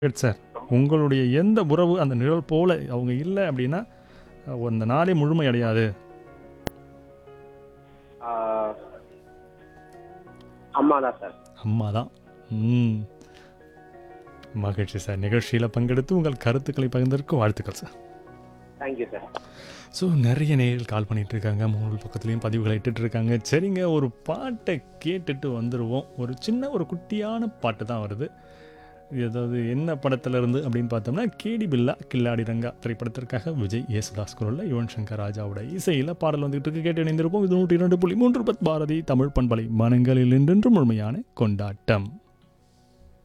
right sir உங்களுடைய எந்த உறவு அந்த நிழல் போல அவங்க இல்லை அப்படின்னா அஹ், அந்த நாளே முழுமை அடையாது ஆஹ், அம்மா தான் சார் அம்மா தான் ம் மகிழ்ச்சி சார் நிகழ்ச்சியில் பங்கெடுத்து உங்கள் கருத்துக்களை பகிர்ந்ததற்கு வாழ்த்துக்கள் சார் தேங்க்யூ சார் ஸோ நிறைய நேரில் கால் பண்ணிட்டு இருக்காங்க மூணு பக்கத்துலேயும் பதிவுகளை இட்டுட்டு இருக்காங்க சரிங்க ஒரு பாட்டை கேட்டுட்டு வந்துடுவோம் ஒரு சின்ன ஒரு குட்டியான பாட்டு தான் வருது ஏதாவது என்ன படத்துல இருந்து அப்படின்னு பார்த்தோம்னா கேடி பில்லா கில்லாடி ரங்கா திரைப்படத்திற்காக விஜய் யேசுதாஸ் குரலில் யுவன் சங்கர் ராஜாவோட இசையில் பாடல் வந்துகிட்டு இருக்கு கேட்டு இணைந்திருப்போம் இது நூற்றி இரண்டு புள்ளி மூன்று பத் பாரதி தமிழ் பண்பலை மனங்களில் என்றென்று முழுமையான கொண்டாட்டம்